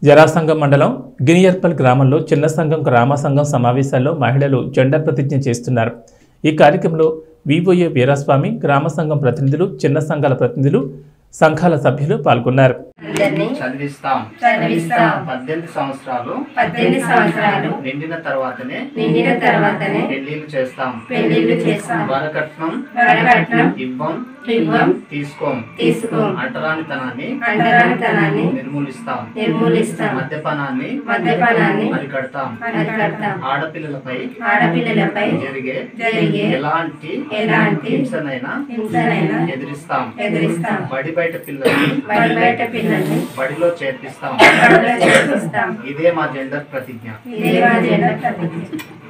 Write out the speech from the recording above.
జరాసంగం మండలం గినియర్పల్ గ్రామంలో చిన్న సంఘం గ్రామ సంఘం సమావేశాల్లో మహిళలు జెండర్ ప్రతిజ్ఞ చేస్తున్నారు ఈ కార్యక్రమంలో వివోఏ వీరస్వామి గ్రామ సంఘం ప్రతినిధులు చిన్న సంఘాల ప్రతినిధులు సంఘాల సభ్యులు పాల్గొన్నారు అందరినీ చదివిస్తాం చదివిస్తాం పద్దెనిమిది సంవత్సరాలు పద్దెనిమిది సంవత్సరాలు నిండిన తర్వాతనే నిండిన తర్వాతనే పెళ్లిళ్ళు చేస్తాం పెళ్లిళ్ళు చేస్తాం వరకట్నం వరకట్నం ఇవ్వం ఇవ్వం తీసుకోం తీసుకోం అంటరానితనాన్ని అంటరానితనాన్ని నిర్మూలిస్తాం నిర్మూలిస్తాం మద్యపానాన్ని మద్యపానాన్ని అరికడతాం అరికడతాం ఆడపిల్లలపై ఆడపిల్లలపై జరిగే జరిగే ఎలాంటి ఎలాంటి హింసనైనా హింసనైనా ఎదిరిస్తాం ఎదిరిస్తాం బడి బయట పిల్లల్ని బడి బయట పిల్లల్ని బడిలో చేర్పిస్తాం బడిలో చేర్పిస్తాం ఇదే మా జెండర్ ప్రతిజ్ఞ ఇదే మా జెండర్ ప్రతిజ్ఞ